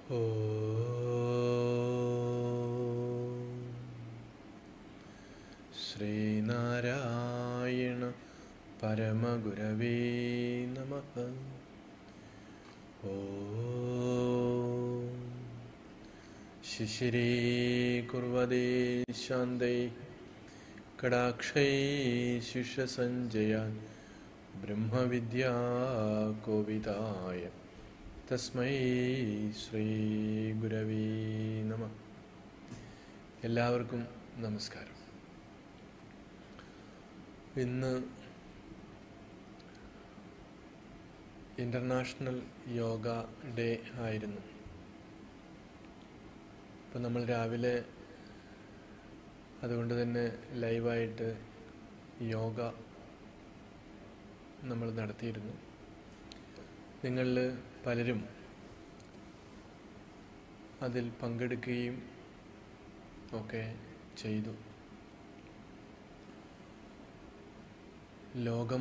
ഓം ശ്രീനാരായണ പരമഗുരവേ നമ ഓം ശിശിരീ കുർവദേ ശാന്തൈ കടാക്ഷൈ ശിഷ്യസഞ്ജയാൻ ബ്രഹ്മവിദ്യാ കോവിതായ തസ്മൈ ശ്രീ ഗുരവേ നമ എല്ലാവർക്കും നമസ്കാരം ഇന്ന് ഇൻ്റർനാഷണൽ യോഗ ഡേ ആയിരുന്നു ഇപ്പം നമ്മൾ രാവിലെ അതുകൊണ്ട് തന്നെ ലൈവായിട്ട് യോഗ നമ്മൾ നടത്തിയിരുന്നു നിങ്ങളിൽ പലരും അതിൽ പങ്കെടുക്കുകയും ഒക്കെ ചെയ്തു ലോകം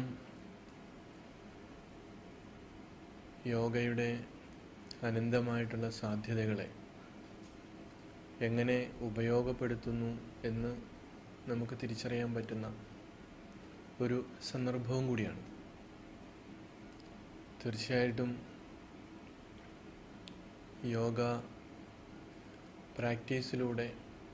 യോഗയുടെ അനന്തമായിട്ടുള്ള സാധ്യതകളെ എങ്ങനെ ഉപയോഗപ്പെടുത്തുന്നു എന്ന് നമുക്ക് തിരിച്ചറിയാൻ പറ്റുന്ന ഒരു സന്ദർഭവും കൂടിയാണ് തീർച്ചയായിട്ടും യോഗ പ്രാക്ടീസിലൂടെ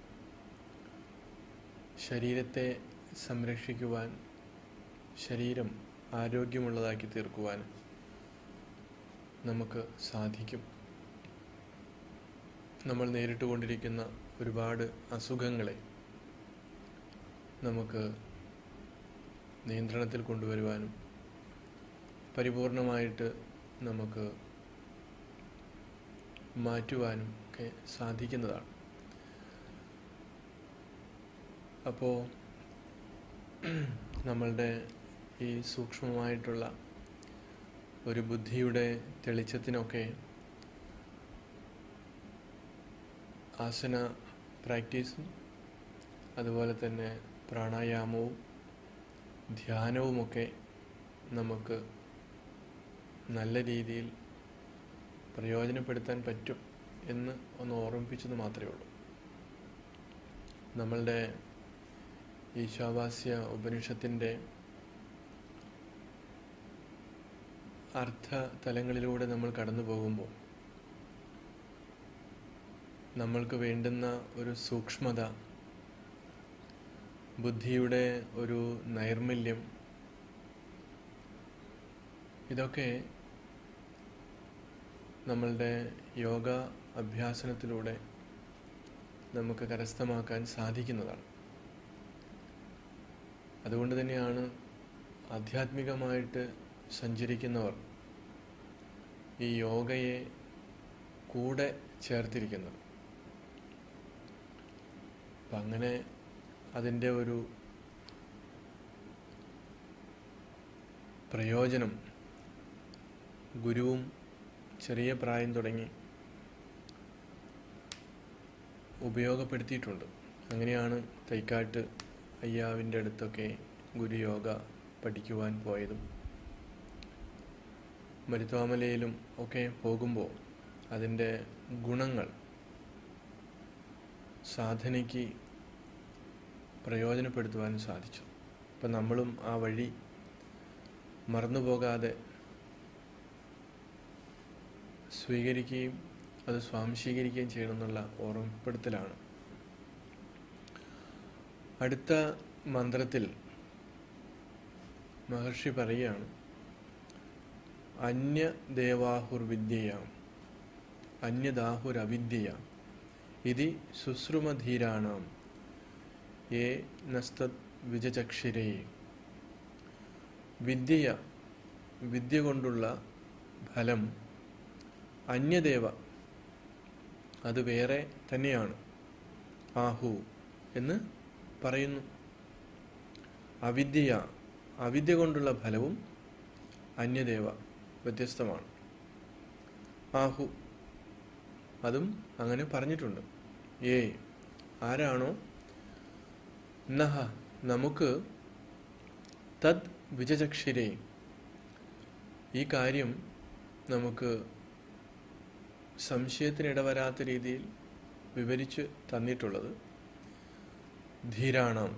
ശരീരത്തെ സംരക്ഷിക്കുവാൻ ശരീരം ആരോഗ്യമുള്ളതാക്കി തീർക്കുവാൻ നമുക്ക് സാധിക്കും നമ്മൾ നേരിട്ട് കൊണ്ടിരിക്കുന്ന ഒരുപാട് അസുഖങ്ങളെ നമുക്ക് നിയന്ത്രണത്തിൽ കൊണ്ടുവരുവാനും പരിപൂർണമായിട്ട് നമുക്ക് മാറ്റുവാനും ഒക്കെ സാധിക്കുന്നതാണ് അപ്പോൾ നമ്മളുടെ ഈ സൂക്ഷ്മമായിട്ടുള്ള ഒരു ബുദ്ധിയുടെ തെളിച്ചത്തിനൊക്കെ ആസന പ്രാക്ടീസും അതുപോലെ തന്നെ പ്രാണായാമവും ധ്യാനവുമൊക്കെ നമുക്ക് നല്ല രീതിയിൽ പ്രയോജനപ്പെടുത്താൻ പറ്റും എന്ന് ഒന്ന് ഓർമ്മിപ്പിച്ചത് മാത്രമേ ഉള്ളൂ നമ്മളുടെ ഈശാവാസ്യ ഉപനിഷത്തിൻ്റെ അർത്ഥ തലങ്ങളിലൂടെ നമ്മൾ കടന്നു പോകുമ്പോൾ നമ്മൾക്ക് വേണ്ടുന്ന ഒരു സൂക്ഷ്മത ബുദ്ധിയുടെ ഒരു നൈർമല്യം ഇതൊക്കെ നമ്മളുടെ യോഗ അഭ്യാസനത്തിലൂടെ നമുക്ക് കരസ്ഥമാക്കാൻ സാധിക്കുന്നതാണ് അതുകൊണ്ട് തന്നെയാണ് ആധ്യാത്മികമായിട്ട് സഞ്ചരിക്കുന്നവർ ഈ യോഗയെ കൂടെ ചേർത്തിരിക്കുന്നത് അപ്പം അങ്ങനെ അതിൻ്റെ ഒരു പ്രയോജനം ഗുരുവും ചെറിയ പ്രായം തുടങ്ങി ഉപയോഗപ്പെടുത്തിയിട്ടുണ്ട് അങ്ങനെയാണ് തൈക്കാട്ട് അയ്യാവിൻ്റെ അടുത്തൊക്കെ ഗുരുയോഗ പഠിക്കുവാൻ പോയതും മരുത്വാമലയിലും ഒക്കെ പോകുമ്പോൾ അതിൻ്റെ ഗുണങ്ങൾ സാധനയ്ക്ക് പ്രയോജനപ്പെടുത്തുവാൻ സാധിച്ചു അപ്പം നമ്മളും ആ വഴി മറന്നു പോകാതെ സ്വീകരിക്കുകയും അത് സ്വാംശീകരിക്കുകയും ചെയ്യണമെന്നുള്ള ഓർമ്മപ്പെടുത്തലാണ് അടുത്ത മന്ത്രത്തിൽ മഹർഷി പറയുകയാണ് അന്യദേവാഹുർവിദ്യയാം അന്യദാഹുരവിദ്യയാം ഇതി ശുശ്രുമധീരാണാം ഏ നസ്തത് വിജചക്ഷിരേ വിദ്യ വിദ്യ കൊണ്ടുള്ള ഫലം അന്യദേവ അത് വേറെ തന്നെയാണ് ആഹു എന്ന് പറയുന്നു അവിദ്യ അവിദ്യ കൊണ്ടുള്ള ഫലവും അന്യദേവ വ്യത്യസ്തമാണ് ആഹു അതും അങ്ങനെ പറഞ്ഞിട്ടുണ്ട് ഏ ആരാണോ നഹ നമുക്ക് തദ് വിജചക്ഷിരേ ഈ കാര്യം നമുക്ക് സംശയത്തിനിടവരാത്ത രീതിയിൽ വിവരിച്ച് തന്നിട്ടുള്ളത് ധീരാണം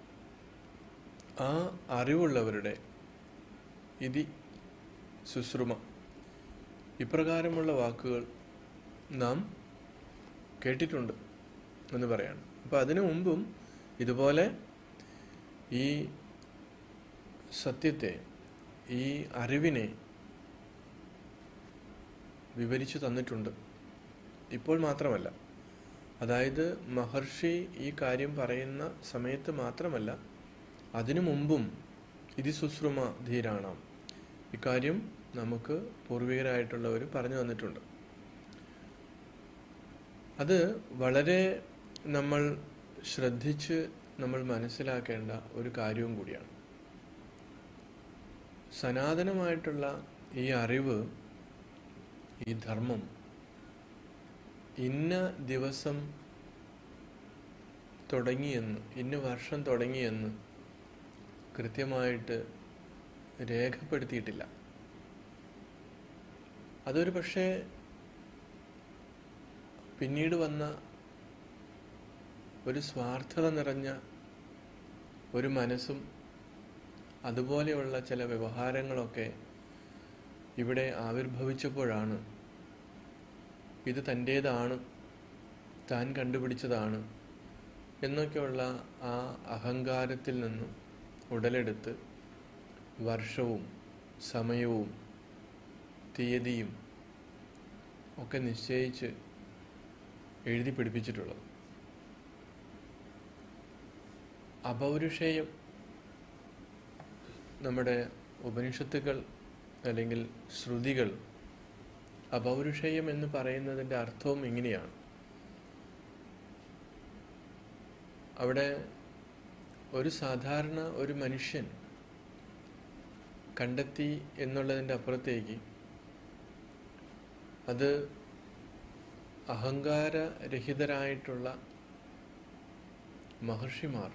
ആ അറിവുള്ളവരുടെ ഇതി ശുശ്രുമ ഇപ്രകാരമുള്ള വാക്കുകൾ നാം കേട്ടിട്ടുണ്ട് എന്ന് പറയാണ് അപ്പോൾ അതിനു മുമ്പും ഇതുപോലെ ഈ സത്യത്തെ ഈ അറിവിനെ വിവരിച്ചു തന്നിട്ടുണ്ട് ഇപ്പോൾ മാത്രമല്ല അതായത് മഹർഷി ഈ കാര്യം പറയുന്ന സമയത്ത് മാത്രമല്ല അതിനു മുമ്പും ഇത് ശുശ്രുമ ധീരാണാം ഇക്കാര്യം നമുക്ക് പൂർവികരായിട്ടുള്ളവർ പറഞ്ഞു തന്നിട്ടുണ്ട് അത് വളരെ നമ്മൾ ശ്രദ്ധിച്ച് നമ്മൾ മനസ്സിലാക്കേണ്ട ഒരു കാര്യവും കൂടിയാണ് സനാതനമായിട്ടുള്ള ഈ അറിവ് ഈ ധർമ്മം ഇന്ന ദിവസം തുടങ്ങിയെന്ന് ഇന്ന വർഷം തുടങ്ങിയെന്ന് കൃത്യമായിട്ട് രേഖപ്പെടുത്തിയിട്ടില്ല അതൊരു പക്ഷേ പിന്നീട് വന്ന ഒരു സ്വാർത്ഥത നിറഞ്ഞ ഒരു മനസ്സും അതുപോലെയുള്ള ചില വ്യവഹാരങ്ങളൊക്കെ ഇവിടെ ആവിർഭവിച്ചപ്പോഴാണ് ഇത് തൻ്റേതാണ് താൻ കണ്ടുപിടിച്ചതാണ് എന്നൊക്കെയുള്ള ആ അഹങ്കാരത്തിൽ നിന്നും ഉടലെടുത്ത് വർഷവും സമയവും തീയതിയും ഒക്കെ നിശ്ചയിച്ച് എഴുതി പിടിപ്പിച്ചിട്ടുള്ളത് അപൗരുഷേയം നമ്മുടെ ഉപനിഷത്തുകൾ അല്ലെങ്കിൽ ശ്രുതികൾ അപൗരുഷേയം എന്ന് പറയുന്നതിൻ്റെ അർത്ഥവും ഇങ്ങനെയാണ് അവിടെ ഒരു സാധാരണ ഒരു മനുഷ്യൻ കണ്ടെത്തി എന്നുള്ളതിൻ്റെ അപ്പുറത്തേക്ക് അത് അഹങ്കാരരഹിതരായിട്ടുള്ള മഹർഷിമാർ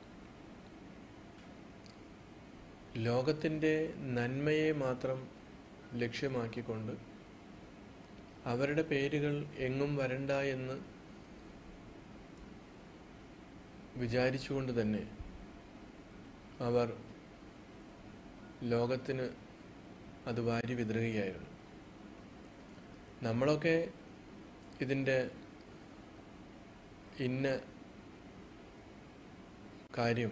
ലോകത്തിൻ്റെ നന്മയെ മാത്രം ലക്ഷ്യമാക്കിക്കൊണ്ട് അവരുടെ പേരുകൾ എങ്ങും വരണ്ട എന്ന് വിചാരിച്ചുകൊണ്ട് തന്നെ അവർ ലോകത്തിന് അത് വാരി വിതറുകയായിരുന്നു നമ്മളൊക്കെ ഇതിൻ്റെ ഇന്ന കാര്യം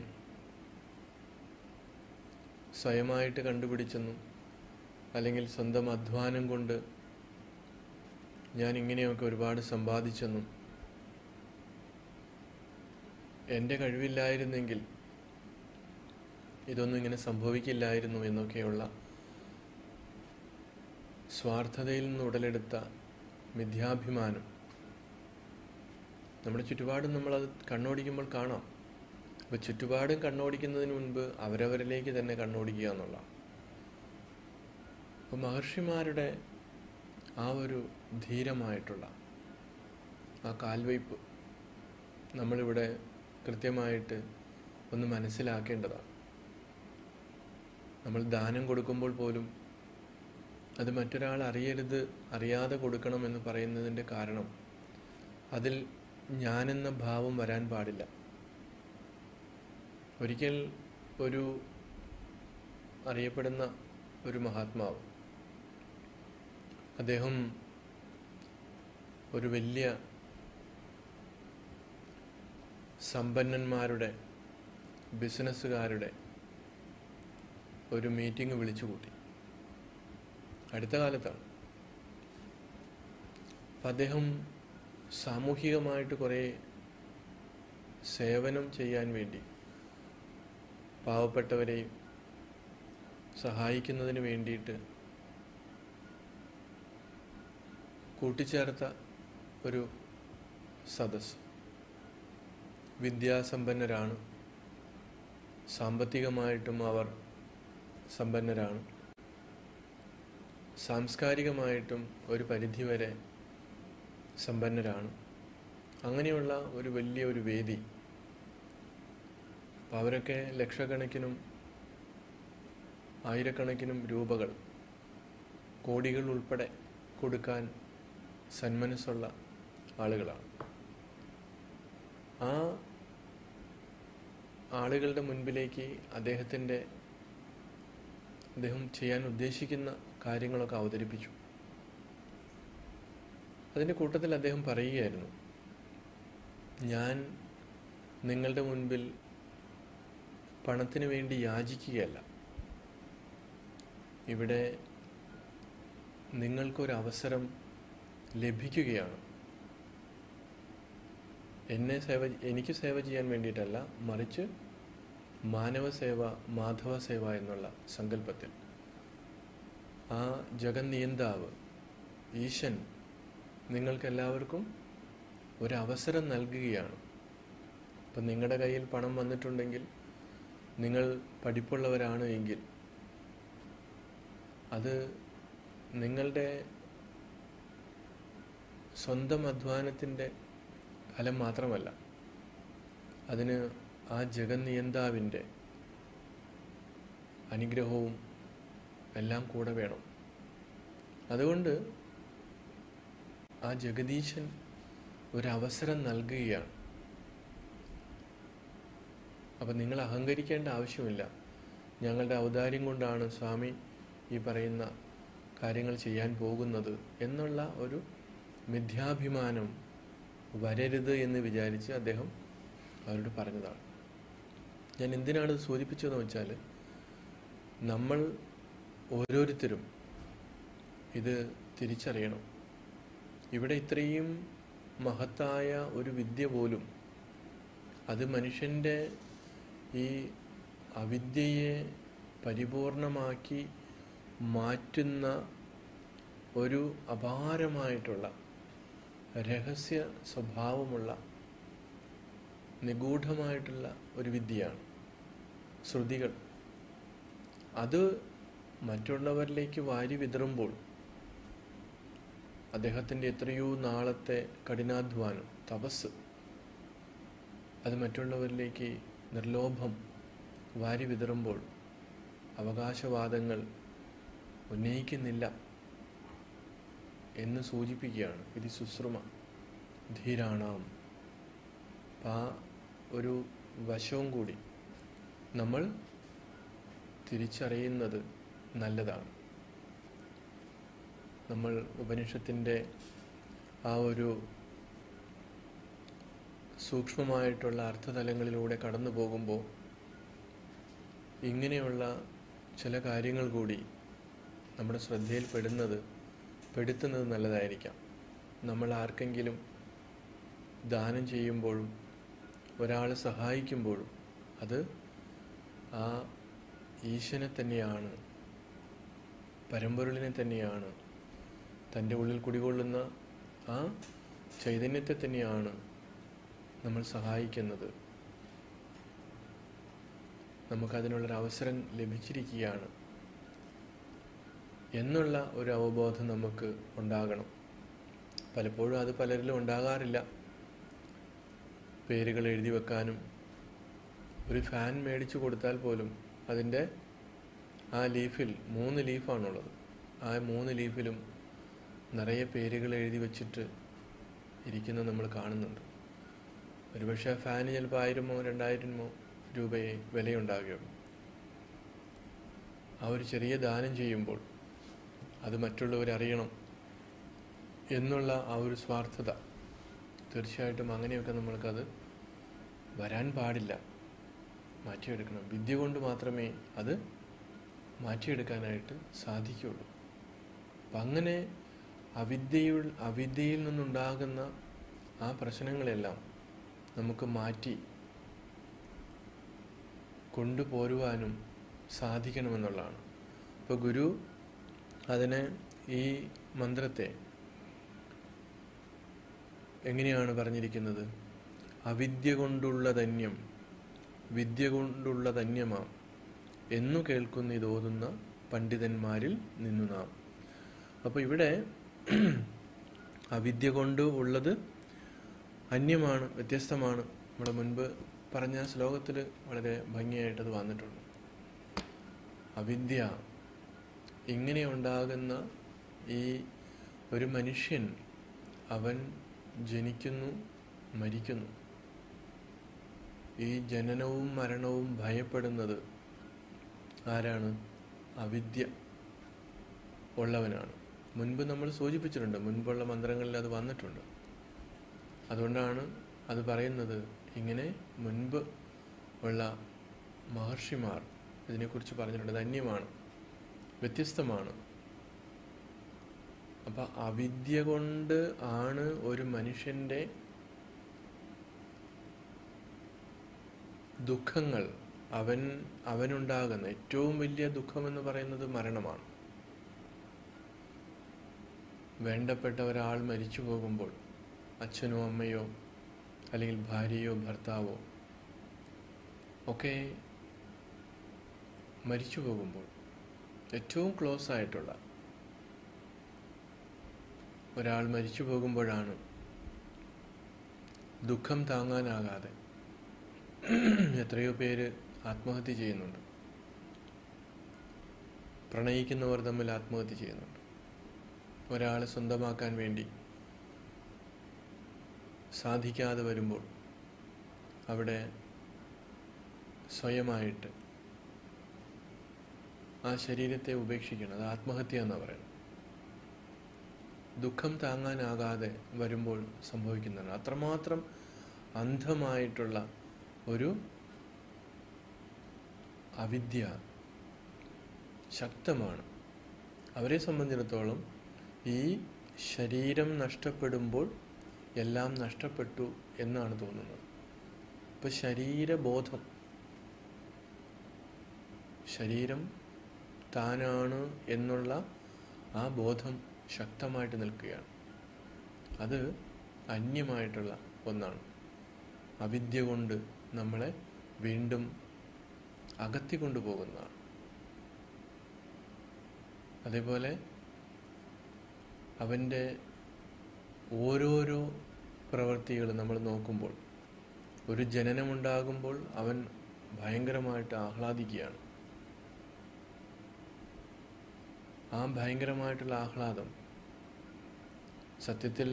സ്വയമായിട്ട് കണ്ടുപിടിച്ചെന്നും അല്ലെങ്കിൽ സ്വന്തം അധ്വാനം കൊണ്ട് ഞാൻ ഇങ്ങനെയൊക്കെ ഒരുപാട് സമ്പാദിച്ചെന്നും എൻ്റെ കഴിവില്ലായിരുന്നെങ്കിൽ ഇതൊന്നും ഇങ്ങനെ സംഭവിക്കില്ലായിരുന്നു എന്നൊക്കെയുള്ള സ്വാർത്ഥതയിൽ നിന്ന് ഉടലെടുത്ത മിഥ്യാഭിമാനം നമ്മുടെ ചുറ്റുപാടും നമ്മളത് കണ്ണോടിക്കുമ്പോൾ കാണാം അപ്പോൾ ചുറ്റുപാടും കണ്ണോടിക്കുന്നതിന് മുൻപ് അവരവരിലേക്ക് തന്നെ കണ്ണോടിക്കുക എന്നുള്ള അപ്പോൾ മഹർഷിമാരുടെ ആ ഒരു ധീരമായിട്ടുള്ള ആ കാൽവയ്പ് നമ്മളിവിടെ കൃത്യമായിട്ട് ഒന്ന് മനസ്സിലാക്കേണ്ടതാണ് നമ്മൾ ദാനം കൊടുക്കുമ്പോൾ പോലും അത് മറ്റൊരാൾ അറിയരുത് അറിയാതെ കൊടുക്കണം എന്ന് പറയുന്നതിൻ്റെ കാരണം അതിൽ ഞാനെന്ന ഭാവം വരാൻ പാടില്ല ഒരിക്കൽ ഒരു അറിയപ്പെടുന്ന ഒരു മഹാത്മാവ് അദ്ദേഹം ഒരു വലിയ സമ്പന്നന്മാരുടെ ബിസിനസ്സുകാരുടെ ഒരു മീറ്റിംഗ് വിളിച്ചു കൂട്ടി അടുത്ത കാലത്താണ് അപ്പം അദ്ദേഹം സാമൂഹികമായിട്ട് കുറേ സേവനം ചെയ്യാൻ വേണ്ടി പാവപ്പെട്ടവരെയും സഹായിക്കുന്നതിന് വേണ്ടിയിട്ട് കൂട്ടിച്ചേർത്ത ഒരു സദസ് വിദ്യാസമ്പന്നരാണ് സാമ്പത്തികമായിട്ടും അവർ സമ്പന്നരാണ് സാംസ്കാരികമായിട്ടും ഒരു പരിധിവരെ സമ്പന്നരാണ് അങ്ങനെയുള്ള ഒരു വലിയ ഒരു വേദി അപ്പം അവരൊക്കെ ലക്ഷക്കണക്കിനും ആയിരക്കണക്കിനും രൂപകൾ കോടികൾ ഉൾപ്പെടെ കൊടുക്കാൻ സന്മനസ്സുള്ള ആളുകളാണ് ആ ആളുകളുടെ മുൻപിലേക്ക് അദ്ദേഹത്തിൻ്റെ അദ്ദേഹം ചെയ്യാൻ ഉദ്ദേശിക്കുന്ന കാര്യങ്ങളൊക്കെ അവതരിപ്പിച്ചു അതിൻ്റെ കൂട്ടത്തിൽ അദ്ദേഹം പറയുകയായിരുന്നു ഞാൻ നിങ്ങളുടെ മുൻപിൽ പണത്തിന് വേണ്ടി യാചിക്കുകയല്ല ഇവിടെ നിങ്ങൾക്കൊരവസരം ലഭിക്കുകയാണ് എന്നെ സേവ എനിക്ക് സേവ ചെയ്യാൻ വേണ്ടിയിട്ടല്ല മറിച്ച് മാനവ സേവ മാധവ സേവ എന്നുള്ള സങ്കല്പത്തിൽ ആ ജഗന്നിയന്താവ് ഈശൻ നിങ്ങൾക്കെല്ലാവർക്കും ഒരവസരം നൽകുകയാണ് അപ്പം നിങ്ങളുടെ കയ്യിൽ പണം വന്നിട്ടുണ്ടെങ്കിൽ നിങ്ങൾ പഠിപ്പുള്ളവരാണ് എങ്കിൽ അത് നിങ്ങളുടെ സ്വന്തം അധ്വാനത്തിൻ്റെ ഫലം മാത്രമല്ല അതിന് ആ ജഗന്നിയന്താവിൻ്റെ അനുഗ്രഹവും എല്ലാം കൂടെ വേണം അതുകൊണ്ട് ആ ജഗദീശൻ ഒരവസരം നൽകുകയാണ് അപ്പം നിങ്ങൾ അഹങ്കരിക്കേണ്ട ആവശ്യമില്ല ഞങ്ങളുടെ ഔദാര്യം കൊണ്ടാണ് സ്വാമി ഈ പറയുന്ന കാര്യങ്ങൾ ചെയ്യാൻ പോകുന്നത് എന്നുള്ള ഒരു മിഥ്യാഭിമാനം വരരുത് എന്ന് വിചാരിച്ച് അദ്ദേഹം അവരോട് പറഞ്ഞതാണ് ഞാൻ എന്തിനാണ് ഇത് സൂചിപ്പിച്ചതെന്ന് വെച്ചാൽ നമ്മൾ ഓരോരുത്തരും ഇത് തിരിച്ചറിയണം ഇവിടെ ഇത്രയും മഹത്തായ ഒരു വിദ്യ പോലും അത് മനുഷ്യൻ്റെ ഈ അവിദ്യയെ പരിപൂർണമാക്കി മാറ്റുന്ന ഒരു അപാരമായിട്ടുള്ള രഹസ്യ സ്വഭാവമുള്ള നിഗൂഢമായിട്ടുള്ള ഒരു വിദ്യയാണ് ശ്രുതികൾ അത് മറ്റുള്ളവരിലേക്ക് വാരി വിതറുമ്പോൾ അദ്ദേഹത്തിൻ്റെ എത്രയോ നാളത്തെ കഠിനാധ്വാനം തപസ് അത് മറ്റുള്ളവരിലേക്ക് നിർലോഭം വാരി വിതറുമ്പോൾ അവകാശവാദങ്ങൾ ഉന്നയിക്കുന്നില്ല എന്ന് സൂചിപ്പിക്കുകയാണ് ഇത് ശുശ്രുമ ധീരാണാം ആ ഒരു വശവും കൂടി നമ്മൾ തിരിച്ചറിയുന്നത് നല്ലതാണ് നമ്മൾ ഉപനിഷത്തിൻ്റെ ആ ഒരു സൂക്ഷ്മമായിട്ടുള്ള അർത്ഥതലങ്ങളിലൂടെ കടന്നു പോകുമ്പോൾ ഇങ്ങനെയുള്ള ചില കാര്യങ്ങൾ കൂടി നമ്മുടെ ശ്രദ്ധയിൽപ്പെടുന്നത് പെടുത്തുന്നത് നല്ലതായിരിക്കാം നമ്മൾ ആർക്കെങ്കിലും ദാനം ചെയ്യുമ്പോഴും ഒരാളെ സഹായിക്കുമ്പോഴും അത് ആ ഈശനെ തന്നെയാണ് പരമ്പൊരുളിനെ തന്നെയാണ് തൻ്റെ ഉള്ളിൽ കുടികൊള്ളുന്ന ആ ചൈതന്യത്തെ തന്നെയാണ് നമ്മൾ സഹായിക്കുന്നത് നമുക്കതിനുള്ളൊരു അവസരം ലഭിച്ചിരിക്കുകയാണ് എന്നുള്ള ഒരു അവബോധം നമുക്ക് ഉണ്ടാകണം പലപ്പോഴും അത് പലരിലും ഉണ്ടാകാറില്ല പേരുകൾ എഴുതി വെക്കാനും ഒരു ഫാൻ മേടിച്ചു കൊടുത്താൽ പോലും അതിൻ്റെ ആ ലീഫിൽ മൂന്ന് ലീഫാണുള്ളത് ആ മൂന്ന് ലീഫിലും നിറയെ പേരുകൾ എഴുതി വെച്ചിട്ട് ഇരിക്കുന്നത് നമ്മൾ കാണുന്നുണ്ട് ഒരുപക്ഷെ ആ ഫാന് ചിലപ്പോൾ ആയിരമോ രണ്ടായിരമോ രൂപയെ വിലയുണ്ടാകുകയുള്ളൂ ആ ഒരു ചെറിയ ദാനം ചെയ്യുമ്പോൾ അത് മറ്റുള്ളവർ അറിയണം എന്നുള്ള ആ ഒരു സ്വാർത്ഥത തീർച്ചയായിട്ടും അങ്ങനെയൊക്കെ നമ്മൾക്കത് വരാൻ പാടില്ല മാറ്റിയെടുക്കണം വിദ്യ കൊണ്ട് മാത്രമേ അത് മാറ്റിയെടുക്കാനായിട്ട് സാധിക്കുകയുള്ളൂ അപ്പം അങ്ങനെ അവിദ്യയിൽ അവിദ്യയിൽ നിന്നുണ്ടാകുന്ന ആ പ്രശ്നങ്ങളെല്ലാം നമുക്ക് മാറ്റി കൊണ്ടുപോരുവാനും സാധിക്കണമെന്നുള്ളതാണ് ഇപ്പോൾ ഗുരു അതിനെ ഈ മന്ത്രത്തെ എങ്ങനെയാണ് പറഞ്ഞിരിക്കുന്നത് അവിദ്യ കൊണ്ടുള്ള ധന്യം വിദ്യ കൊണ്ടുള്ള ധന്യമാം എന്നു കേൾക്കുന്ന ഇതോതുന്ന പണ്ഡിതന്മാരിൽ നിന്നു നാം അപ്പോൾ ഇവിടെ അവിദ്യ കൊണ്ട് ഉള്ളത് അന്യമാണ് വ്യത്യസ്തമാണ് നമ്മുടെ മുൻപ് പറഞ്ഞ ശ്ലോകത്തിൽ വളരെ ഭംഗിയായിട്ടത് വന്നിട്ടുണ്ട് അവിദ്യ ഇങ്ങനെ ഉണ്ടാകുന്ന ഈ ഒരു മനുഷ്യൻ അവൻ ജനിക്കുന്നു മരിക്കുന്നു ഈ ജനനവും മരണവും ഭയപ്പെടുന്നത് ആരാണ് അവിദ്യ ഉള്ളവനാണ് മുൻപ് നമ്മൾ സൂചിപ്പിച്ചിട്ടുണ്ട് മുൻപുള്ള മന്ത്രങ്ങളിൽ അത് വന്നിട്ടുണ്ട് അതുകൊണ്ടാണ് അത് പറയുന്നത് ഇങ്ങനെ മുൻപ് ഉള്ള മഹർഷിമാർ ഇതിനെക്കുറിച്ച് പറഞ്ഞിട്ടുണ്ട് ഇത് അന്യമാണ് വ്യത്യസ്തമാണ് അപ്പം അവിദ്യ കൊണ്ട് ആണ് ഒരു മനുഷ്യൻ്റെ ദുഃഖങ്ങൾ അവൻ അവനുണ്ടാകുന്ന ഏറ്റവും വലിയ ദുഃഖമെന്ന് പറയുന്നത് മരണമാണ് വേണ്ടപ്പെട്ട ഒരാൾ മരിച്ചു പോകുമ്പോൾ അച്ഛനോ അമ്മയോ അല്ലെങ്കിൽ ഭാര്യയോ ഭർത്താവോ ഒക്കെ മരിച്ചു പോകുമ്പോൾ ഏറ്റവും ക്ലോസ് ആയിട്ടുള്ള ഒരാൾ മരിച്ചു പോകുമ്പോഴാണ് ദുഃഖം താങ്ങാനാകാതെ എത്രയോ പേര് ആത്മഹത്യ ചെയ്യുന്നുണ്ട് പ്രണയിക്കുന്നവർ തമ്മിൽ ആത്മഹത്യ ചെയ്യുന്നുണ്ട് ഒരാളെ സ്വന്തമാക്കാൻ വേണ്ടി സാധിക്കാതെ വരുമ്പോൾ അവിടെ സ്വയമായിട്ട് ആ ശരീരത്തെ ഉപേക്ഷിക്കണം അത് ആത്മഹത്യ എന്ന് പറയുന്നത് ദുഃഖം താങ്ങാനാകാതെ വരുമ്പോൾ സംഭവിക്കുന്നതാണ് അത്രമാത്രം അന്ധമായിട്ടുള്ള ഒരു അവിദ്യ ശക്തമാണ് അവരെ സംബന്ധിച്ചിടത്തോളം ഈ ശരീരം നഷ്ടപ്പെടുമ്പോൾ എല്ലാം നഷ്ടപ്പെട്ടു എന്നാണ് തോന്നുന്നത് ഇപ്പം ശരീരബോധം ശരീരം താനാണ് എന്നുള്ള ആ ബോധം ശക്തമായിട്ട് നിൽക്കുകയാണ് അത് അന്യമായിട്ടുള്ള ഒന്നാണ് അവിദ്യ കൊണ്ട് നമ്മളെ വീണ്ടും അകത്തിക്കൊണ്ടു പോകുന്നതാണ് അതേപോലെ അവൻ്റെ ഓരോരോ പ്രവൃത്തികൾ നമ്മൾ നോക്കുമ്പോൾ ഒരു ജനനമുണ്ടാകുമ്പോൾ അവൻ ഭയങ്കരമായിട്ട് ആഹ്ലാദിക്കുകയാണ് ആ ഭയങ്കരമായിട്ടുള്ള ആഹ്ലാദം സത്യത്തിൽ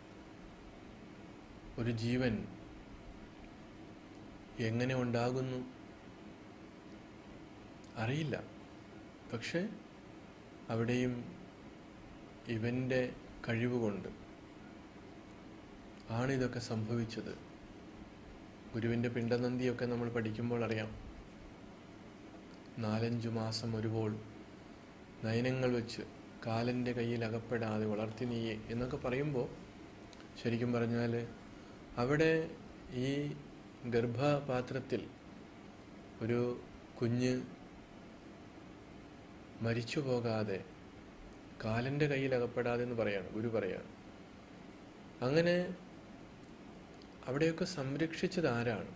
ഒരു ജീവൻ എങ്ങനെ ഉണ്ടാകുന്നു അറിയില്ല പക്ഷെ അവിടെയും ഇവൻ്റെ കഴിവുകൊണ്ട് ആണിതൊക്കെ സംഭവിച്ചത് ഗുരുവിൻ്റെ പിണ്ടനന്ദിയൊക്കെ നമ്മൾ പഠിക്കുമ്പോൾ അറിയാം നാലഞ്ചു മാസം ഒരുപോൾ നയനങ്ങൾ വെച്ച് കാലൻ്റെ കയ്യിൽ അകപ്പെടാതെ വളർത്തി നീയെ എന്നൊക്കെ പറയുമ്പോൾ ശരിക്കും പറഞ്ഞാൽ അവിടെ ഈ ഗർഭപാത്രത്തിൽ ഒരു കുഞ്ഞ് മരിച്ചു പോകാതെ കാലൻ്റെ കയ്യിൽ അകപ്പെടാതെ എന്ന് പറയാണ് ഗുരു പറയാണ് അങ്ങനെ അവിടെയൊക്കെ സംരക്ഷിച്ചത് ആരാണ്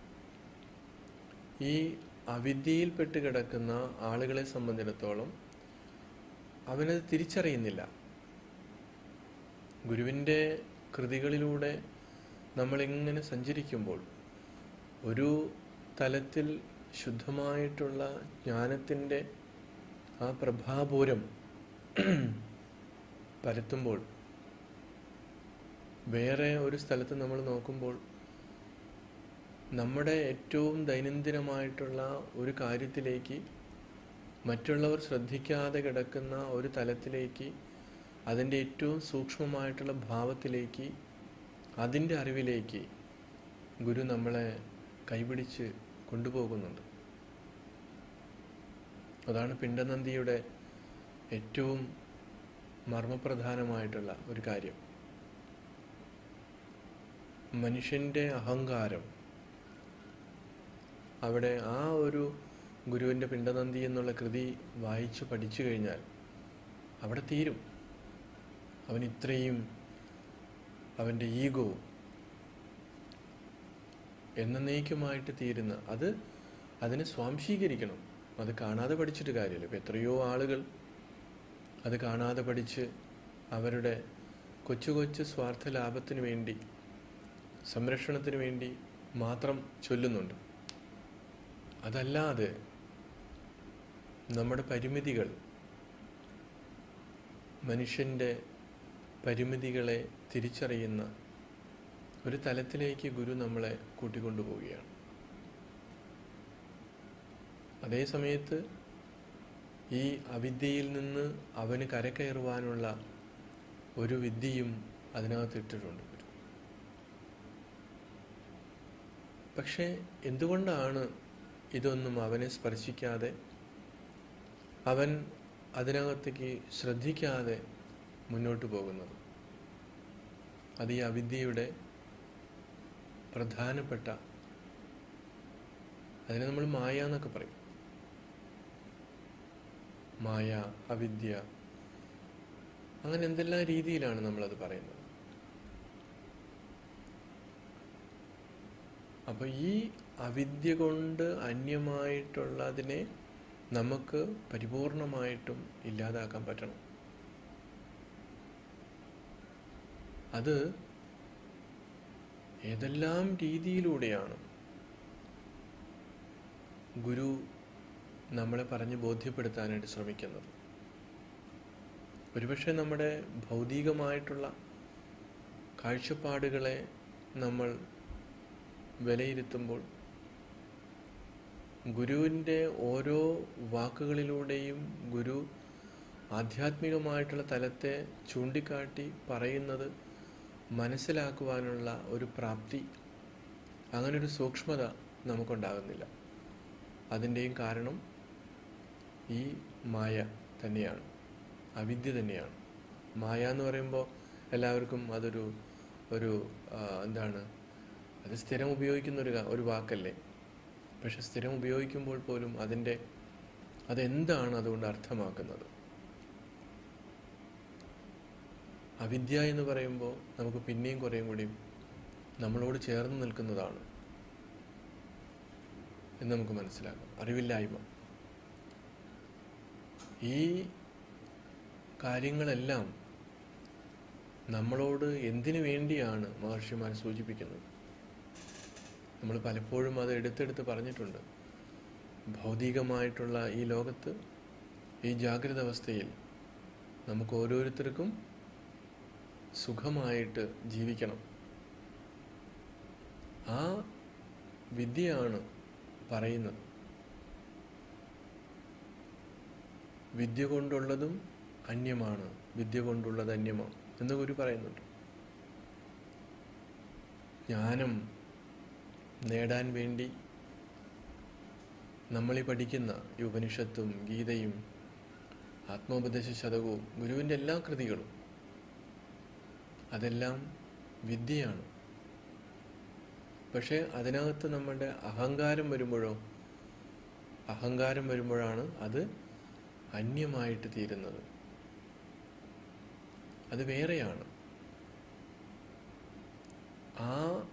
ഈ അവിദ്യയിൽപ്പെട്ട് കിടക്കുന്ന ആളുകളെ സംബന്ധിച്ചിടത്തോളം അവനത് തിരിച്ചറിയുന്നില്ല ഗുരുവിൻ്റെ കൃതികളിലൂടെ നമ്മളിങ്ങനെ സഞ്ചരിക്കുമ്പോൾ ഒരു തലത്തിൽ ശുദ്ധമായിട്ടുള്ള ജ്ഞാനത്തിൻ്റെ ആ പ്രഭാപൂരം പരത്തുമ്പോൾ വേറെ ഒരു സ്ഥലത്ത് നമ്മൾ നോക്കുമ്പോൾ നമ്മുടെ ഏറ്റവും ദൈനംദിനമായിട്ടുള്ള ഒരു കാര്യത്തിലേക്ക് മറ്റുള്ളവർ ശ്രദ്ധിക്കാതെ കിടക്കുന്ന ഒരു തലത്തിലേക്ക് അതിൻ്റെ ഏറ്റവും സൂക്ഷ്മമായിട്ടുള്ള ഭാവത്തിലേക്ക് അതിൻ്റെ അറിവിലേക്ക് ഗുരു നമ്മളെ കൈപിടിച്ച് കൊണ്ടുപോകുന്നുണ്ട് അതാണ് പിണ്ടനന്ദിയുടെ ഏറ്റവും മർമ്മപ്രധാനമായിട്ടുള്ള ഒരു കാര്യം മനുഷ്യൻ്റെ അഹങ്കാരം അവിടെ ആ ഒരു ഗുരുവിൻ്റെ പിണ്ടനന്ദി എന്നുള്ള കൃതി വായിച്ച് പഠിച്ചു കഴിഞ്ഞാൽ അവിടെ തീരും അവൻ ഇത്രയും അവൻ്റെ ഈഗോ എന്നേക്കുമായിട്ട് തീരുന്ന അത് അതിനെ സ്വാംശീകരിക്കണം അത് കാണാതെ പഠിച്ചിട്ട് കാര്യമില്ല ഇപ്പം എത്രയോ ആളുകൾ അത് കാണാതെ പഠിച്ച് അവരുടെ കൊച്ചു കൊച്ചു സ്വാർത്ഥ ലാഭത്തിന് വേണ്ടി സംരക്ഷണത്തിന് വേണ്ടി മാത്രം ചൊല്ലുന്നുണ്ട് അതല്ലാതെ നമ്മുടെ പരിമിതികൾ മനുഷ്യൻ്റെ പരിമിതികളെ തിരിച്ചറിയുന്ന ഒരു തലത്തിലേക്ക് ഗുരു നമ്മളെ കൂട്ടിക്കൊണ്ടുപോവുകയാണ് അതേ സമയത്ത് ഈ അവിദ്യയിൽ നിന്ന് അവന് കരകയറുവാനുള്ള ഒരു വിദ്യയും അതിനകത്ത് ഇട്ടിട്ടുണ്ട് ഗുരു പക്ഷേ എന്തുകൊണ്ടാണ് ഇതൊന്നും അവനെ സ്പർശിക്കാതെ അവൻ അതിനകത്തേക്ക് ശ്രദ്ധിക്കാതെ മുന്നോട്ട് പോകുന്നത് അത് ഈ അവിദ്യയുടെ പ്രധാനപ്പെട്ട അതിനെ നമ്മൾ മായ എന്നൊക്കെ പറയും മായ അവിദ്യ അങ്ങനെ എന്തെല്ലാം രീതിയിലാണ് നമ്മളത് പറയുന്നത് അപ്പൊ ഈ അവിദ്യ കൊണ്ട് അന്യമായിട്ടുള്ളതിനെ നമുക്ക് പരിപൂർണമായിട്ടും ഇല്ലാതാക്കാൻ പറ്റണം അത് ഏതെല്ലാം രീതിയിലൂടെയാണ് ഗുരു നമ്മളെ പറഞ്ഞ് ബോധ്യപ്പെടുത്താനായിട്ട് ശ്രമിക്കുന്നത് ഒരുപക്ഷെ നമ്മുടെ ഭൗതികമായിട്ടുള്ള കാഴ്ചപ്പാടുകളെ നമ്മൾ വിലയിരുത്തുമ്പോൾ ഗുരുവിൻ്റെ ഓരോ വാക്കുകളിലൂടെയും ഗുരു ആധ്യാത്മികമായിട്ടുള്ള തലത്തെ ചൂണ്ടിക്കാട്ടി പറയുന്നത് മനസ്സിലാക്കുവാനുള്ള ഒരു പ്രാപ്തി അങ്ങനൊരു സൂക്ഷ്മത നമുക്കുണ്ടാകുന്നില്ല അതിൻ്റെയും കാരണം ഈ മായ തന്നെയാണ് അവിദ്യ തന്നെയാണ് മായ എന്ന് പറയുമ്പോൾ എല്ലാവർക്കും അതൊരു ഒരു ആ, എന്താണ് അത് സ്ഥിരം ഉപയോഗിക്കുന്ന ഒരു കാ- ഒരു വാക്കല്ലേ പക്ഷെ സ്ഥിരം ഉപയോഗിക്കുമ്പോൾ പോലും അതിൻ്റെ അതെന്താണ് അതുകൊണ്ട് അർത്ഥമാക്കുന്നത് അവിദ്യ എന്ന് പറയുമ്പോൾ നമുക്ക് പിന്നെയും കുറേയും കൂടി നമ്മളോട് ചേർന്ന് നിൽക്കുന്നതാണ് എന്ന് നമുക്ക് മനസ്സിലാക്കാം അറിവില്ലായ്മ ഈ കാര്യങ്ങളെല്ലാം നമ്മളോട് എന്തിനു വേണ്ടിയാണ് മഹർഷിമാർ സൂചിപ്പിക്കുന്നത് നമ്മൾ പലപ്പോഴും അത് എടുത്തെടുത്ത് പറഞ്ഞിട്ടുണ്ട് ഭൗതികമായിട്ടുള്ള ഈ ലോകത്ത് ഈ ജാഗ്രത അവസ്ഥയിൽ നമുക്ക് ഓരോരുത്തർക്കും സുഖമായിട്ട് ജീവിക്കണം ആ വിദ്യയാണ് പറയുന്നത് വിദ്യ കൊണ്ടുള്ളതും അന്യമാണ് വിദ്യ കൊണ്ടുള്ളത് അന്യമാണ് എന്ന് ഗുരു പറയുന്നുണ്ട് ജ്ഞാനം നേടാൻ വേണ്ടി നമ്മളീ പഠിക്കുന്ന ഈ ഉപനിഷത്തും ഗീതയും ആത്മോപദേശ ശതകവും ഗുരുവിൻ്റെ എല്ലാ കൃതികളും അതെല്ലാം വിദ്യയാണ് പക്ഷേ അതിനകത്ത് നമ്മുടെ അഹങ്കാരം വരുമ്പോഴോ അഹങ്കാരം വരുമ്പോഴാണ് അത് അന്യമായിട്ട് തീരുന്നത് അത് വേറെയാണ് ആ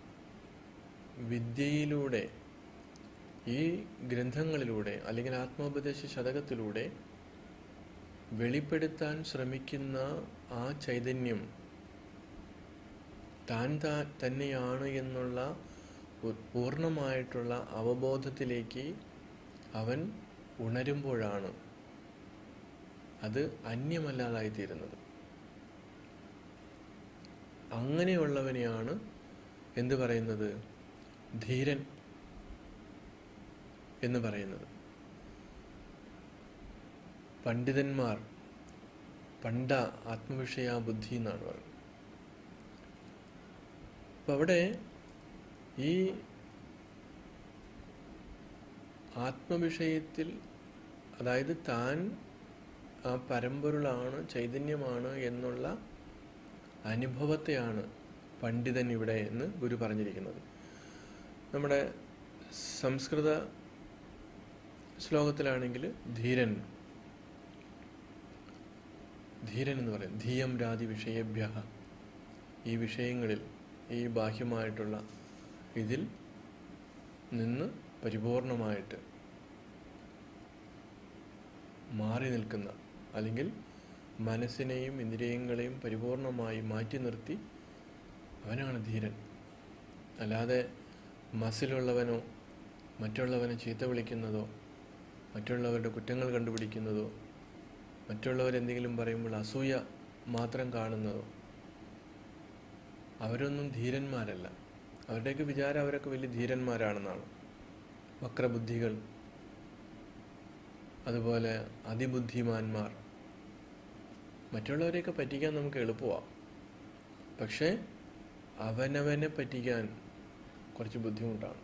വിദ്യയിലൂടെ ഈ ഗ്രന്ഥങ്ങളിലൂടെ അല്ലെങ്കിൽ ആത്മോപദേശ ശതകത്തിലൂടെ വെളിപ്പെടുത്താൻ ശ്രമിക്കുന്ന ആ ചൈതന്യം താൻ താ തന്നെയാണ് എന്നുള്ള പൂ- പൂർണ്ണമായിട്ടുള്ള അവബോധത്തിലേക്ക് അവൻ ഉണരുമ്പോഴാണ് അത് അന്യമല്ലാതായിത്തീരുന്നത് അങ്ങനെയുള്ളവനെയാണ് എന്ത് പറയുന്നത് ധീരൻ എന്ന് പറയുന്നത് പണ്ഡിതന്മാർ പണ്ട ആത്മവിഷയ ബുദ്ധി എന്നാണ് പറയുന്നത് അപ്പം അവിടെ ഈ ആത്മവിഷയത്തിൽ അതായത് താൻ ആ പരമ്പൊരുളാണ് ചൈതന്യമാണ് എന്നുള്ള അനുഭവത്തെയാണ് പണ്ഡിതൻ ഇവിടെ എന്ന് ഗുരു പറഞ്ഞിരിക്കുന്നത് നമ്മുടെ സംസ്കൃത ശ്ലോകത്തിലാണെങ്കിൽ ധീരൻ ധീരൻ എന്ന് പറയും ധീയം രാതി വിഷയേഭ്യ ഈ വിഷയങ്ങളിൽ ഈ ബാഹ്യമായിട്ടുള്ള ഇതിൽ നിന്ന് പരിപൂർണമായിട്ട് മാറി നിൽക്കുന്ന അല്ലെങ്കിൽ മനസ്സിനെയും ഇന്ദ്രിയങ്ങളെയും പരിപൂർണമായി മാറ്റി നിർത്തി അവനാണ് ധീരൻ അല്ലാതെ മസിലുള്ളവനോ മറ്റുള്ളവനെ ചീത്ത വിളിക്കുന്നതോ മറ്റുള്ളവരുടെ കുറ്റങ്ങൾ കണ്ടുപിടിക്കുന്നതോ മറ്റുള്ളവരെന്തെങ്കിലും പറയുമ്പോൾ അസൂയ മാത്രം കാണുന്നതോ അവരൊന്നും ധീരന്മാരല്ല അവരുടെയൊക്കെ വിചാരം അവരൊക്കെ വലിയ ധീരന്മാരാണെന്നാണ് വക്രബുദ്ധികൾ അതുപോലെ അതിബുദ്ധിമാന്മാർ മറ്റുള്ളവരെയൊക്കെ പറ്റിക്കാൻ നമുക്ക് എളുപ്പമാണ് പക്ഷേ അവനവനെ പറ്റിക്കാൻ കുറച്ച് ബുദ്ധിമുട്ടാണ്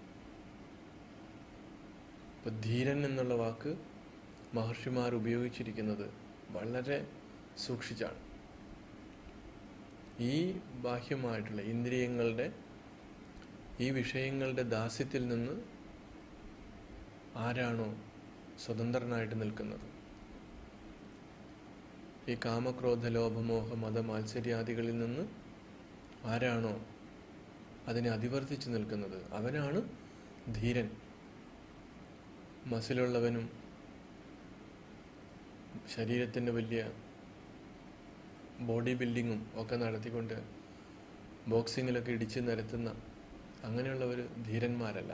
ഇപ്പം ധീരൻ എന്നുള്ള വാക്ക് മഹർഷിമാർ ഉപയോഗിച്ചിരിക്കുന്നത് വളരെ സൂക്ഷിച്ചാണ് ഈ ബാഹ്യമായിട്ടുള്ള ഇന്ദ്രിയങ്ങളുടെ ഈ വിഷയങ്ങളുടെ ദാസ്യത്തിൽ നിന്ന് ആരാണോ സ്വതന്ത്രനായിട്ട് നിൽക്കുന്നത് ഈ കാമക്രോധ ലോഭമോഹ മത മാത്സര്യാദികളിൽ നിന്ന് ആരാണോ അതിനെ അതിവർത്തിച്ച് നിൽക്കുന്നത് അവനാണ് ധീരൻ മസിലുള്ളവനും ശരീരത്തിൻ്റെ വലിയ ബോഡി ബിൽഡിങ്ങും ഒക്കെ നടത്തിക്കൊണ്ട് ബോക്സിങ്ങിലൊക്കെ ഇടിച്ച് നിരത്തുന്ന അങ്ങനെയുള്ളവർ ധീരന്മാരല്ല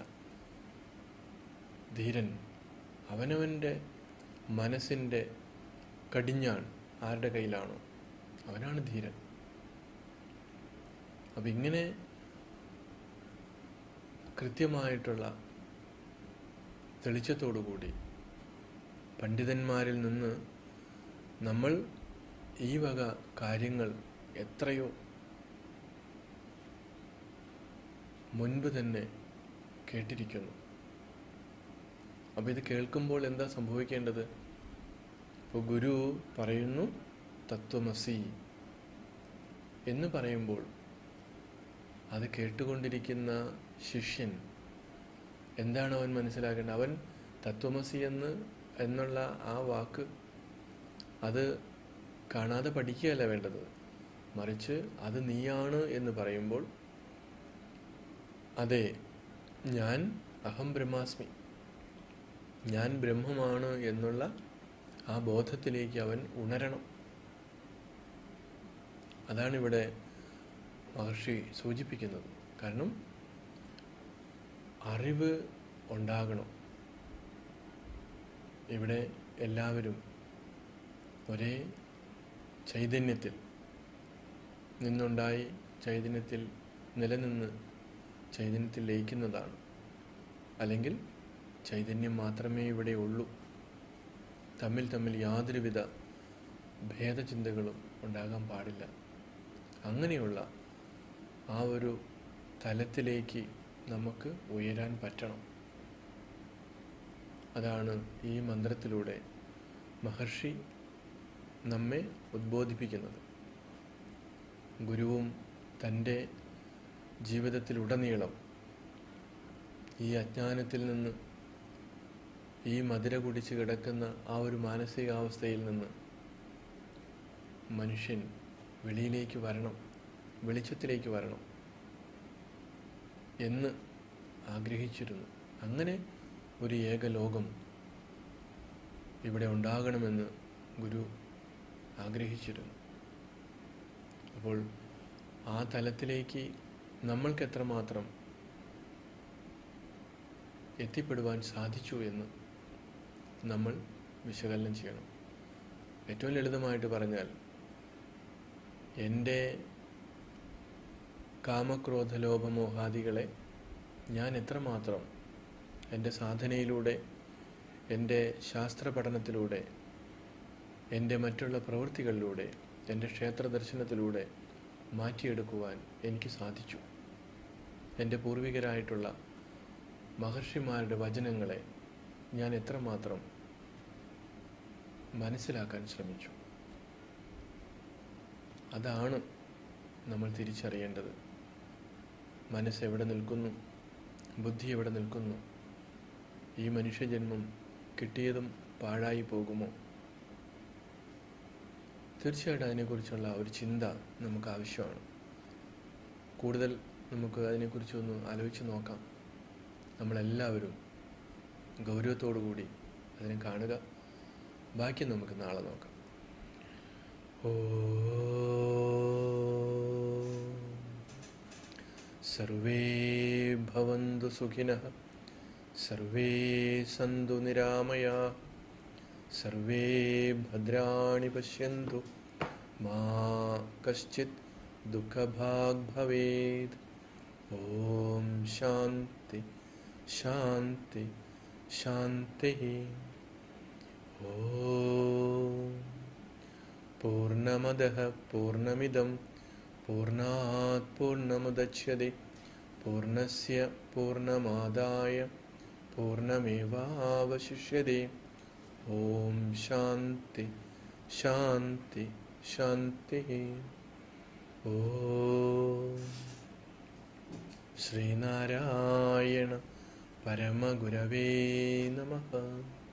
ധീരൻ അവനവൻ്റെ മനസ്സിൻ്റെ കടിഞ്ഞാൺ ആരുടെ കയ്യിലാണോ അവനാണ് ധീരൻ അപ്പം ഇങ്ങനെ കൃത്യമായിട്ടുള്ള തെളിച്ചത്തോടുകൂടി പണ്ഡിതന്മാരിൽ നിന്ന് നമ്മൾ ഈ വക കാര്യങ്ങൾ എത്രയോ മുൻപ് തന്നെ കേട്ടിരിക്കുന്നു അപ്പോൾ ഇത് കേൾക്കുമ്പോൾ എന്താ സംഭവിക്കേണ്ടത് ഇപ്പോൾ ഗുരു പറയുന്നു തത്വമസി എന്ന് പറയുമ്പോൾ അത് കേട്ടുകൊണ്ടിരിക്കുന്ന ശിഷ്യൻ എന്താണ് അവൻ മനസ്സിലാക്കേണ്ടത് അവൻ തത്വമസി എന്ന് എന്നുള്ള ആ വാക്ക് അത് കാണാതെ പഠിക്കുകയല്ല വേണ്ടത് മറിച്ച് അത് നീയാണ് എന്ന് പറയുമ്പോൾ അതെ ഞാൻ അഹം ബ്രഹ്മാസ്മി ഞാൻ ബ്രഹ്മമാണ് എന്നുള്ള ആ ബോധത്തിലേക്ക് അവൻ ഉണരണം അതാണ് ഇവിടെ മഹർഷി സൂചിപ്പിക്കുന്നത് കാരണം അറിവ് ഉണ്ടാകണം ഇവിടെ എല്ലാവരും ഒരേ ചൈതന്യത്തിൽ നിന്നുണ്ടായി ചൈതന്യത്തിൽ നിലനിന്ന് ചൈതന്യത്തിൽ ലയിക്കുന്നതാണ് അല്ലെങ്കിൽ ചൈതന്യം മാത്രമേ ഇവിടെ ഉള്ളൂ തമ്മിൽ തമ്മിൽ യാതൊരുവിധ ഭേദചിന്തകളും ഉണ്ടാകാൻ പാടില്ല അങ്ങനെയുള്ള ആ ഒരു തലത്തിലേക്ക് നമുക്ക് ഉയരാൻ പറ്റണം അതാണ് ഈ മന്ത്രത്തിലൂടെ മഹർഷി നമ്മെ ഉദ്ബോധിപ്പിക്കുന്നത് ഗുരുവും തൻ്റെ ജീവിതത്തിലുടനീളം ഈ അജ്ഞാനത്തിൽ നിന്ന് ഈ മധുര കുടിച്ച് കിടക്കുന്ന ആ ഒരു മാനസികാവസ്ഥയിൽ നിന്ന് മനുഷ്യൻ വെളിയിലേക്ക് വരണം വെളിച്ചത്തിലേക്ക് വരണം എന്ന് ആഗ്രഹിച്ചിരുന്നു അങ്ങനെ ഒരു ഏക ലോകം ഇവിടെ ഉണ്ടാകണമെന്ന് ഗുരു ആഗ്രഹിച്ചിരുന്നു അപ്പോൾ ആ തലത്തിലേക്ക് നമ്മൾക്ക് എത്രമാത്രം എത്തിപ്പെടുവാൻ സാധിച്ചു എന്ന് നമ്മൾ വിശകലനം ചെയ്യണം ഏറ്റവും ലളിതമായിട്ട് പറഞ്ഞാൽ എൻ്റെ കാമക്രോധ ലോഭമോഹാദികളെ ഞാൻ എത്രമാത്രം എൻ്റെ സാധനയിലൂടെ എൻ്റെ ശാസ്ത്ര പഠനത്തിലൂടെ എൻ്റെ മറ്റുള്ള പ്രവൃത്തികളിലൂടെ എൻ്റെ ക്ഷേത്ര ദർശനത്തിലൂടെ മാറ്റിയെടുക്കുവാൻ എനിക്ക് സാധിച്ചു എൻ്റെ പൂർവികരായിട്ടുള്ള മഹർഷിമാരുടെ വചനങ്ങളെ ഞാൻ എത്രമാത്രം മനസ്സിലാക്കാൻ ശ്രമിച്ചു അതാണ് നമ്മൾ തിരിച്ചറിയേണ്ടത് മനസ്സ് എവിടെ നിൽക്കുന്നു ബുദ്ധി എവിടെ നിൽക്കുന്നു ഈ മനുഷ്യജന്മം കിട്ടിയതും പാഴായി പോകുമോ തീർച്ചയായിട്ടും അതിനെക്കുറിച്ചുള്ള ഒരു ചിന്ത നമുക്ക് ആവശ്യമാണ് കൂടുതൽ നമുക്ക് അതിനെക്കുറിച്ചൊന്ന് ആലോചിച്ച് നോക്കാം നമ്മളെല്ലാവരും ഗൗരവത്തോടു കൂടി അതിനെ കാണുക ബാക്കി നമുക്ക് നാളെ നോക്കാം ഓ സർവേ ഭവന്തു സുഖിനഃ സർവേ സന്തു നിരാമയാ സർവേ ഭദ്രാണി പശ്യന്തു മാ കശ്ചിത് दुःखभाग् भवेत् ॐ शान्ति शान्ति शान्तिः ॐ पूर्णमदः पूर्णमिदं पूर्णात् पूर्णमुदच्यते पूर्णस्य पूर्णमादाय पूर्णमेवावशिष्यते ॐ शान्ति शान्ति शान्तिः ॐ ശ്രീനാരായണ പരമഗുരവേ നമഃ